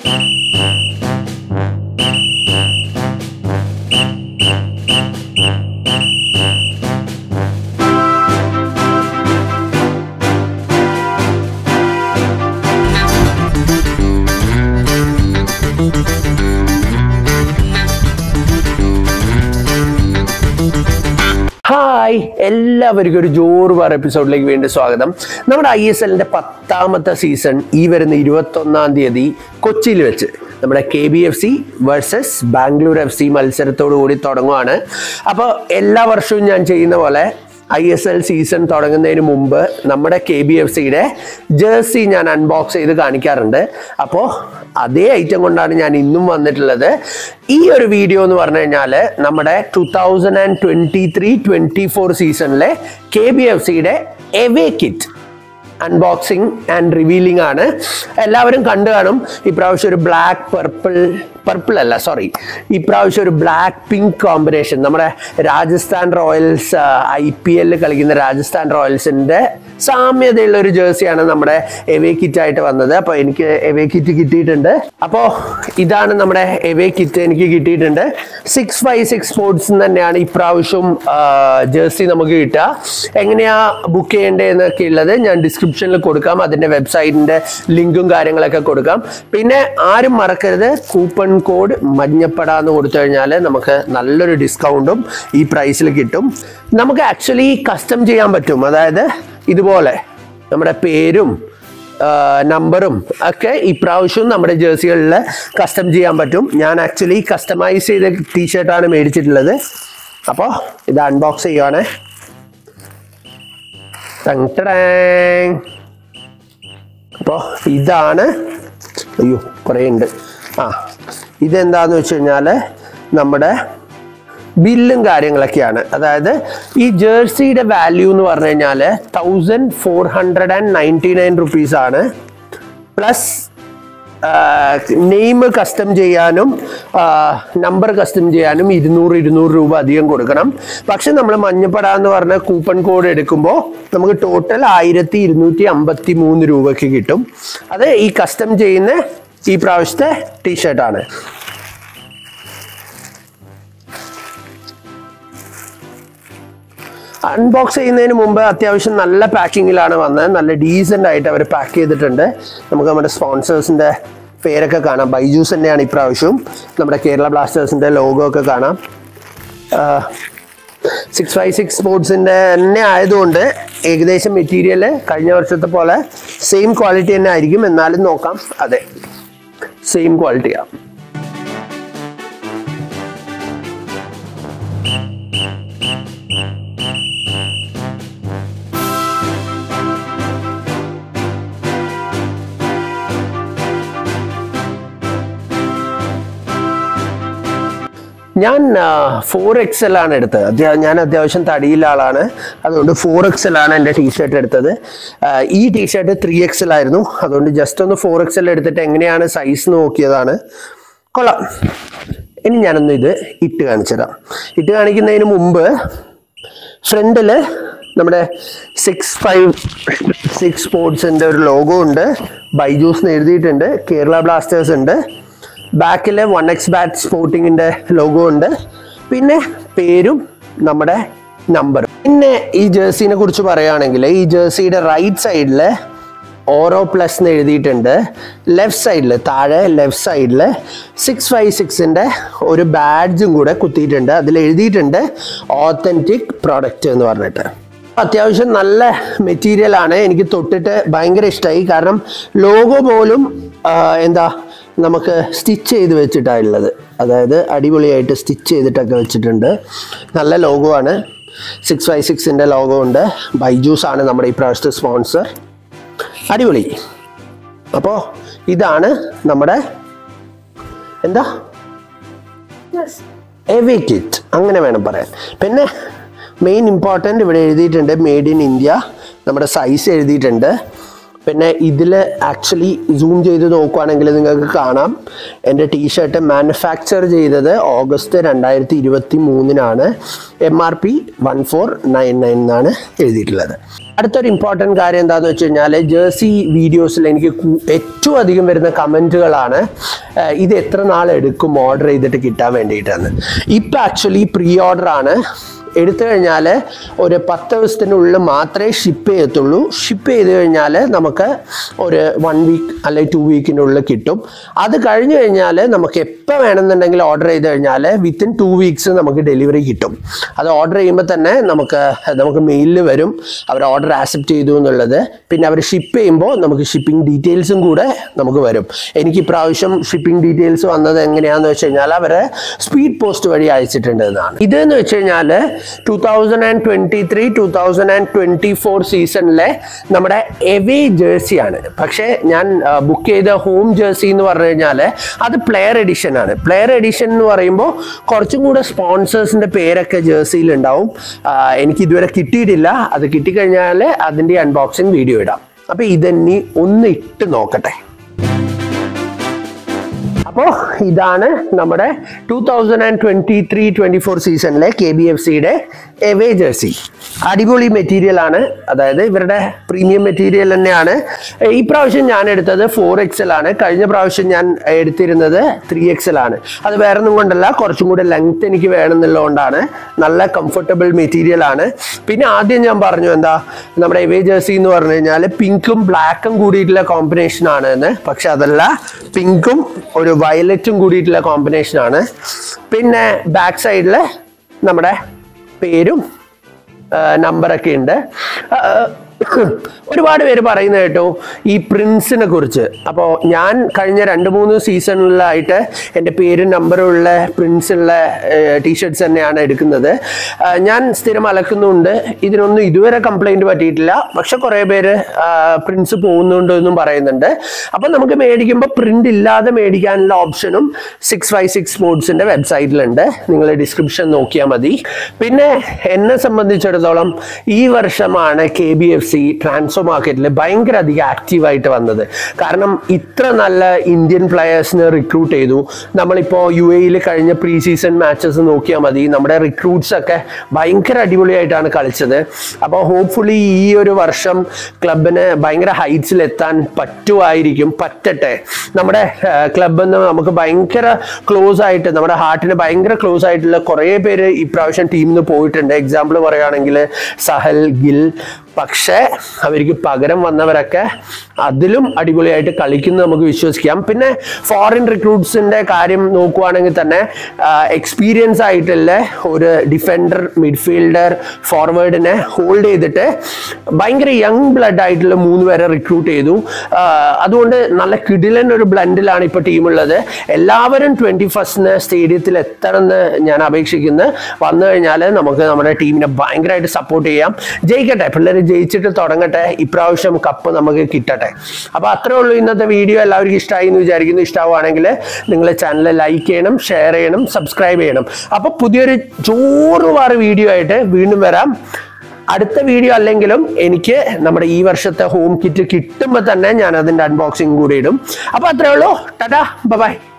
Hi എല്ലാവർക്കും ഒരു ജോറ് bar എപ്പിസോഡിലേക്ക് വീണ്ടും സ്വാഗതം നമ്മുടെ ഐ എസ് എല്ലിന്റെ പത്താമത്തെ സീസൺ ഈ വരുന്ന ഇരുപത്തൊന്നാം തീയതി കൊച്ചിയിൽ വെച്ച് നമ്മുടെ K B F C versus Bangalore F C മത്സരത്തോടു കൂടി തുടങ്ങുവാണ് അപ്പോൾ എല്ലാ വർഷവും ഞാൻ ചെയ്യുന്ന പോലെ ഐ എസ് എൽ സീസൺ തുടങ്ങുന്നതിന് മുമ്പ് നമ്മുടെ കെ ബി എഫ് സിയുടെ ജേഴ്സി ഞാൻ അൺബോക്സ് ചെയ്ത് കാണിക്കാറുണ്ട് അപ്പോൾ അതേ ഐറ്റം കൊണ്ടാണ് ഞാൻ ഇന്നും വന്നിട്ടുള്ളത് ഈ ഒരു വീഡിയോ എന്ന് പറഞ്ഞു കഴിഞ്ഞാൽ നമ്മുടെ two thousand and twenty three twenty four സീസണിലെ കെ ബി എഫ് സിയുടെ away kit unboxing and revealing ആണ് എല്ലാവരും കണ്ടു കാണും ഇപ്രാവശ്യം ഒരു ബ്ലാക്ക് പർപ്പിൾ പർപ്പിൾ അല്ല സോറി ഇപ്രാവശ്യം ഒരു ബ്ലാക്ക് പിങ്ക് കോമ്പിനേഷൻ നമ്മുടെ രാജസ്ഥാൻ റോയൽസ് ഐ പി എല്ലിൽ കളിക്കുന്ന രാജസ്ഥാൻ റോയൽസിന്റെ സാമ്യതയുള്ള ഒരു ജേഴ്സിയാണ് നമ്മുടെ എവേ കിറ്റ് ആയിട്ട് വന്നത് അപ്പോൾ എനിക്ക് എവേ കിറ്റ് കിട്ടിയിട്ടുണ്ട് അപ്പോൾ ഇതാണ് നമ്മുടെ എവേ കിറ്റ് എനിക്ക് കിട്ടിയിട്ടുണ്ട് സിക്സ് ഫൈവ് സിക്സ് സ്പോർട്സ് തന്നെയാണ് ഇപ്രാവശ്യം ജേഴ്സി നമുക്ക് കിട്ടുക എങ്ങനെയാ ബുക്ക് ചെയ്യേണ്ടതെന്നൊക്കെ ഉള്ളത് ഞാൻ ഡിസ്ക്രിപ്ഷനിൽ കൊടുക്കാം അതിൻ്റെ വെബ്സൈറ്റിൻ്റെ ലിങ്കും കാര്യങ്ങളൊക്കെ കൊടുക്കാം പിന്നെ ആരും മറക്കരുത് കൂപ്പൺ കോഡ് മഞ്ഞപ്പട എന്ന് കൊടുത്തു കഴിഞ്ഞാൽ നമുക്ക് നല്ലൊരു ഡിസ്കൗണ്ടും ഈ പ്രൈസിൽ കിട്ടും നമുക്ക് ആക്ച്വലി കസ്റ്റം ചെയ്യാൻ പറ്റും അതായത് ഇതുപോലെ നമ്മുടെ പേരും നമ്പറും ഒക്കെ ഇപ്രാവശ്യവും നമ്മുടെ ജേഴ്സികളിൽ കസ്റ്റം ചെയ്യാൻ പറ്റും ഞാൻ ആക്ച്വലി കസ്റ്റമൈസ് ചെയ്ത ടീഷർട്ടാണ് മേടിച്ചിട്ടുള്ളത് അപ്പോൾ ഇത് അൺബോക്സ് ചെയ്യുവാണേ ടങ് ടടാങ്. അപ്പോൾ ഇതാണ് അയ്യോ കുറേ ഉണ്ട് ആ ഇതെന്താന്ന് വെച്ച് കഴിഞ്ഞാൽ നമ്മുടെ ബില്ലും കാര്യങ്ങളൊക്കെയാണ് അതായത് ഈ ജേഴ്സിയുടെ വാല്യൂ എന്ന് പറഞ്ഞു കഴിഞ്ഞാൽ thousand four hundred and ninety nine rupees ആണ് പ്ലസ് നെയിം കസ്റ്റം ചെയ്യാനും നമ്പർ കസ്റ്റം ചെയ്യാനും ഇരുന്നൂറ് ഇരുന്നൂറ് രൂപ അധികം കൊടുക്കണം പക്ഷെ നമ്മൾ മഞ്ഞപ്പട എന്ന് പറഞ്ഞ കൂപ്പൺ കോഡ് എടുക്കുമ്പോൾ നമുക്ക് ടോട്ടൽ ആയിരത്തി ഇരുന്നൂറ്റി അമ്പത്തി മൂന്ന് രൂപയ്ക്ക് കിട്ടും അത് ഈ കസ്റ്റം ചെയ്യുന്ന ഈ പ്രാവശ്യത്തെ ടീഷർട്ടാണ് അൺബോക്സ് ചെയ്യുന്നതിന് മുമ്പ് അത്യാവശ്യം നല്ല പാക്കിങ്ങിലാണ് വന്നത് നല്ല ഡീസൻ്റ് ആയിട്ട് അവർ പാക്ക് ചെയ്തിട്ടുണ്ട് നമുക്ക് നമ്മുടെ സ്പോൺസേഴ്സിൻ്റെ പേരൊക്കെ കാണാം ബൈജൂസ് തന്നെയാണ് ഇപ്രാവശ്യവും നമ്മുടെ കേരള ബ്ലാസ്റ്റേഴ്സിൻ്റെ ലോഗോ ഒക്കെ കാണാം സിക്സ് ഫൈവ് സിക്സ് സ്പോർട്സിൻ്റെ തന്നെ ആയതുകൊണ്ട് ഏകദേശം മെറ്റീരിയൽ കഴിഞ്ഞ വർഷത്തെ പോലെ സെയിം ക്വാളിറ്റി തന്നെ ആയിരിക്കും എന്നാലും നോക്കാം അതെ സെയിം ക്വാളിറ്റിയാണ് ഞാൻ ഫോർ എക്സൽ ആണ് എടുത്തത് അത്യാ- ഞാൻ അത്യാവശ്യം തടിയുള്ള ആളാണ് അതുകൊണ്ട് ഫോർ എക്സൽ ആണ് എൻ്റെ ടീഷർട്ട് എടുത്തത് ആ, ഈ ടീഷർട്ട് ത്രീ എക്സൽ ആയിരുന്നു അതുകൊണ്ട് ജസ്റ്റ് ഒന്ന് ഫോർ എക്സൽ എടുത്തിട്ട് എങ്ങനെയാണ് സൈസ് നോക്കിയതാണ് കൊള്ളാം ഇനി ഞാനൊന്ന് ഇത് ഇട്ട് കാണിച്ചു തരാം ഇട്ട് കാണിക്കുന്നതിന് മുമ്പ് ഫ്രണ്ടിൽ നമ്മുടെ സിക്സ് ഫൈവ് സിക്സ് സ്പോർട്സിൻ്റെ ഒരു ലോഗോ ഉണ്ട് ബൈജൂസ് എന്ന് എഴുതിയിട്ടുണ്ട് കേരള ബ്ലാസ്റ്റേഴ്സ് ഉണ്ട് ബാക്കിൽ വൺ എക്സ് ബാറ്റ് സ്പോർട്ടിങ്ങിൻ്റെ ലോഗോ ഉണ്ട് പിന്നെ പേരും നമ്മുടെ നമ്പറും പിന്നെ ഈ ജേഴ്സിനെ കുറിച്ച് പറയുകയാണെങ്കിൽ ഈ ജേഴ്സിയുടെ റൈറ്റ് സൈഡിൽ ഓരോ പ്ലസ് എന്ന് എഴുതിയിട്ടുണ്ട് ലെഫ്റ്റ് സൈഡിൽ താഴെ ലെഫ്റ്റ് സൈഡിൽ സിക്സ് ഫൈവ് സിക്സിൻ്റെ ഒരു ബാഡ്ജും കൂടെ കുത്തിയിട്ടുണ്ട് അതിൽ എഴുതിയിട്ടുണ്ട് ഓത്തൻറ്റിക് പ്രോഡക്റ്റ് എന്ന് പറഞ്ഞിട്ട് അത്യാവശ്യം നല്ല മെറ്റീരിയൽ ആണ് എനിക്ക് തൊട്ടിട്ട് ഭയങ്കര ഇഷ്ടമായി കാരണം ലോഗോ പോലും ആ, എന്താ നമുക്ക് സ്റ്റിച്ച് ചെയ്ത് വെച്ചിട്ടാണ് ഉള്ളത് അതായത് അടിപൊളിയായിട്ട് സ്റ്റിച്ച് ചെയ്തിട്ടൊക്കെ വെച്ചിട്ടുണ്ട് നല്ല ലോഗോ ആണ് സിക്സ് ഫൈവ് സിക്സിൻ്റെ ലോഗോ ഉണ്ട് ബൈജൂസ് ആണ് നമ്മുടെ ഈ പ്രാവശ്യത്തെ സ്പോൺസർ അടിപൊളി അപ്പോൾ ഇതാണ് നമ്മുടെ എന്താ എവേ കിറ്റ് അങ്ങനെ വേണം പറയാൻ പിന്നെ മെയിൻ ഇമ്പോർട്ടൻ്റ് ഇവിടെ എഴുതിയിട്ടുണ്ട് മെയ്ഡ് ഇൻ ഇന്ത്യ നമ്മുടെ സൈസ് എഴുതിയിട്ടുണ്ട് പിന്നെ ഇതിൽ ആക്ച്വലി സൂം ചെയ്ത് നോക്കുവാണെങ്കിൽ നിങ്ങൾക്ക് കാണാം എൻ്റെ ടീഷർട്ട് മാനുഫാക്ചർ ചെയ്തത് ഓഗസ്റ്റ് രണ്ടായിരത്തി ഇരുപത്തി മൂന്നിനാണ് M R P one four nine nine എന്നാണ് എഴുതിയിട്ടുള്ളത് അടുത്തൊരു ഇമ്പോർട്ടൻറ്റ് കാര്യം എന്താണെന്ന് വെച്ച് കഴിഞ്ഞാൽ ജേഴ്സി വീഡിയോസിൽ എനിക്ക് കൂ- ഏറ്റവും അധികം വരുന്ന കമൻറ്റുകളാണ് ഇത് എത്ര നാൾ എടുക്കും ഓർഡർ ചെയ്തിട്ട് കിട്ടാൻ വേണ്ടിയിട്ടാണ് ഇപ്പം ആക്ച്വലി പ്രീ ഓർഡർ ആണ് എടുത്തു കഴിഞ്ഞാൽ ഒരു പത്ത് ദിവസത്തിനുള്ളിൽ മാത്രമേ ഷിപ്പ് ചെയ്യത്തുള്ളൂ ഷിപ്പ് ചെയ്ത് കഴിഞ്ഞാൽ നമുക്ക് ഒരു വൺ വീക്ക് അല്ലെങ്കിൽ ടു വീക്കിൻ്റെ ഉള്ളിൽ കിട്ടും അത് കഴിഞ്ഞ് കഴിഞ്ഞാൽ നമുക്ക് എപ്പോൾ വേണമെന്നുണ്ടെങ്കിൽ ഓർഡർ ചെയ്ത് കഴിഞ്ഞാൽ വിത്തിൻ ടു വീക്സ് നമുക്ക് ഡെലിവറി കിട്ടും അത് ഓർഡർ ചെയ്യുമ്പോൾ തന്നെ നമുക്ക് നമുക്ക് മെയിലിൽ വരും അവർ ഓർഡർ ആക്സെപ്റ്റ് ചെയ്തു എന്നുള്ളത് പിന്നെ അവർ ഷിപ്പ് ചെയ്യുമ്പോൾ നമുക്ക് ഷിപ്പിംഗ് ഡീറ്റെയിൽസും കൂടെ നമുക്ക് വരും എനിക്ക് ഇപ്രാവശ്യം ഷിപ്പിംഗ് ഡീറ്റെയിൽസ് വന്നത് എങ്ങനെയാണെന്ന് വെച്ച് കഴിഞ്ഞാൽ അവർ സ്പീഡ് പോസ്റ്റ് വഴി അയച്ചിട്ടുണ്ട് എന്നാണ് ഇതെന്ന് വെച്ച് കഴിഞ്ഞാൽ two thousand and twenty three two thousand and twenty four സീസണിലെ നമ്മുടെ എവേ ജേഴ്സിയാണ് പക്ഷേ ഞാൻ ബുക്ക് ചെയ്ത ഹോം ജേഴ്സി എന്ന് പറഞ്ഞു കഴിഞ്ഞാൽ അത് പ്ലെയർ എഡിഷൻ ആണ് പ്ലെയർ എഡിഷൻ എന്ന് പറയുമ്പോൾ കുറച്ചും കൂടെ സ്പോൺസേഴ്സിന്റെ പേരൊക്കെ ജേഴ്സിയിൽ ഉണ്ടാവും ആ, എനിക്ക് ഇതുവരെ കിട്ടിയിട്ടില്ല അത് കിട്ടിക്കഴിഞ്ഞാൽ അതിൻ്റെ അൺബോക്സിങ് വീഡിയോ ഇടാം അപ്പോൾ ഇതെന്നി ഒന്ന് ഇട്ട് നോക്കട്ടെ അപ്പോൾ ഇതാണ് നമ്മുടെ two thousand and twenty three twenty four സീസണിലെ കെ ബി എഫ് സിയുടെ എവേ ജേഴ്സി അടിപൊളി മെറ്റീരിയൽ ആണ് അതായത് ഇവരുടെ പ്രീമിയം മെറ്റീരിയൽ തന്നെയാണ് ഈ പ്രാവശ്യം ഞാൻ എടുത്തത് ഫോർ എക്സൽ ആണ് കഴിഞ്ഞ പ്രാവശ്യം ഞാൻ എടുത്തിരുന്നത് ത്രീ എക്സൽ ആണ് അത് വേറെ ഒന്നും കൊണ്ടല്ല കുറച്ചും കൂടെ ലെങ്ത് എനിക്ക് വേണമെന്നുള്ളതുകൊണ്ടാണ് നല്ല കംഫർട്ടബിൾ മെറ്റീരിയൽ ആണ് പിന്നെ ആദ്യം ഞാൻ പറഞ്ഞു എന്താ നമ്മുടെ എവേ ജേഴ്സി എന്ന് പറഞ്ഞു കഴിഞ്ഞാൽ പിങ്കും ബ്ലാക്കും കൂടിയിട്ടുള്ള കോമ്പിനേഷൻ ആണ് എന്ന് പക്ഷെ അതല്ല പിങ്കും ഒരു വയലറ്റും കൂടിയിട്ടുള്ള കോമ്പിനേഷൻ ആണ് പിന്നെ ബാക്ക് സൈഡിൽ നമ്മുടെ പേരും നമ്പറൊക്കെ ഉണ്ട് ആ, ഒരുപാട് പേര് പറയുന്നത് കേട്ടോ ഈ പ്രിൻസിനെ കുറിച്ച് അപ്പോൾ ഞാൻ കഴിഞ്ഞ രണ്ട് മൂന്ന് സീസണിലായിട്ട് എൻ്റെ പേരും നമ്പറും ഉള്ള പ്രിൻസുള്ള ടീഷർട്സ് തന്നെയാണ് എടുക്കുന്നത് ആ, ഞാൻ സ്ഥിരം അലക്കുന്നുണ്ട് ഇതിനൊന്നും ഇതുവരെ കംപ്ലൈൻറ്റ് പറ്റിയിട്ടില്ല പക്ഷെ കുറേ പേര് പ്രിൻസ് പോകുന്നുണ്ട് എന്നും പറയുന്നുണ്ട് അപ്പം നമുക്ക് മേടിക്കുമ്പോൾ പ്രിൻ്റ് ഇല്ലാതെ മേടിക്കാനുള്ള ഓപ്ഷനും സിക്സ് ഫൈവ് സിക്സ് സ്പോർട്സിൻ്റെ വെബ്സൈറ്റിലുണ്ട് നിങ്ങൾ ഡിസ്ക്രിപ്ഷൻ നോക്കിയാൽ മതി പിന്നെ എന്നെ സംബന്ധിച്ചിടത്തോളം ഈ വർഷമാണ് K B F C transfer മാർക്കറ്റിൽ ഭയങ്കര അധികം ആക്റ്റീവായിട്ട് വന്നത് കാരണം ഇത്ര നല്ല ഇന്ത്യൻ പ്ലെയേഴ്സിനെ റിക്രൂട്ട് ചെയ്തു നമ്മളിപ്പോൾ യു എയിൽ കഴിഞ്ഞ പ്രീ സീസൺ മാച്ചസ് നോക്കിയാൽ മതി നമ്മുടെ റിക്രൂട്ട്സ് ഒക്കെ ഭയങ്കര അടിപൊളിയായിട്ടാണ് കളിച്ചത് അപ്പോൾ ഹോപ്പ്ഫുള്ളി ഈ ഒരു വർഷം ക്ലബിന് ഭയങ്കര ഹൈറ്റ്സിൽ എത്താൻ പറ്റുമായിരിക്കും പറ്റട്ടെ നമ്മുടെ ക്ലബിൽ നിന്ന് നമുക്ക് ഭയങ്കര ക്ലോസ് ആയിട്ട് നമ്മുടെ ഹാർട്ടിന് ഭയങ്കര ക്ലോസ് ആയിട്ടുള്ള കുറേ പേര് ഇപ്രാവശ്യം ടീമിൽ നിന്ന് പോയിട്ടുണ്ട് എക്സാമ്പിൾ പറയുകയാണെങ്കിൽ സഹൽ ഗിൽ പക്ഷേ അവർക്ക് പകരം വന്നവരൊക്കെ അതിലും അടിപൊളിയായിട്ട് കളിക്കുന്നത് നമുക്ക് വിശ്വസിക്കാം പിന്നെ ഫോറിൻ റിക്രൂട്ട്സിന്റെ കാര്യം നോക്കുവാണെങ്കിൽ തന്നെ എക്സ്പീരിയൻസ് ആയിട്ടുള്ള ഒരു ഡിഫൻഡർ മിഡ്ഫീൽഡർ ഫോർവേഡിനെ ഹോൾഡ് ചെയ്തിട്ട് ഭയങ്കര യങ് ബ്ലഡ് ആയിട്ടുള്ള മൂന്ന് പേരെ റിക്രൂട്ട് ചെയ്തു ആ, അതുകൊണ്ട് നല്ല കിടിലൻ ഒരു ബ്ലൻഡിലാണ് ഇപ്പോൾ ടീമുള്ളത് എല്ലാവരും ട്വന്റി ഫസ്റ്റിന് സ്റ്റേഡിയത്തിൽ എത്തണമെന്ന് ഞാൻ അപേക്ഷിക്കുന്നു വന്നു കഴിഞ്ഞാൽ നമുക്ക് നമ്മുടെ ടീമിനെ ഭയങ്കരമായിട്ട് സപ്പോർട്ട് ചെയ്യാം ജയിക്കട്ടെ പിള്ളേർ ജയിച്ചിട്ട് തുടങ്ങട്ടെ ഇപ്രാവശ്യം കപ്പ് നമുക്ക് കിട്ടട്ടെ അപ്പോൾ അത്രേ ഉള്ളൂ ഇന്നത്തെ വീഡിയോ എല്ലാവർക്കും ഇഷ്ടമായി എന്ന് വിചാരിക്കുന്നു ഇഷ്ടമാവുകയാണെങ്കിൽ നിങ്ങൾ ചാനൽ ലൈക്ക് ചെയ്യണം ഷെയർ ചെയ്യണം സബ്സ്ക്രൈബ് ചെയ്യണം അപ്പോൾ പുതിയൊരു ചോറുവാറ് വീഡിയോ ആയിട്ട് വീണ്ടും വരാം അടുത്ത വീഡിയോ അല്ലെങ്കിലും എനിക്ക് നമ്മുടെ ഈ വർഷത്തെ ഹോം കിറ്റ് കിട്ടുമ്പോൾ തന്നെ ഞാൻ അതിൻ്റെ അൺബോക്സിംഗ് കൂടി ഇടും അപ്പോൾ അത്രേ ഉള്ളൂ ടാറ്റാ ബൈ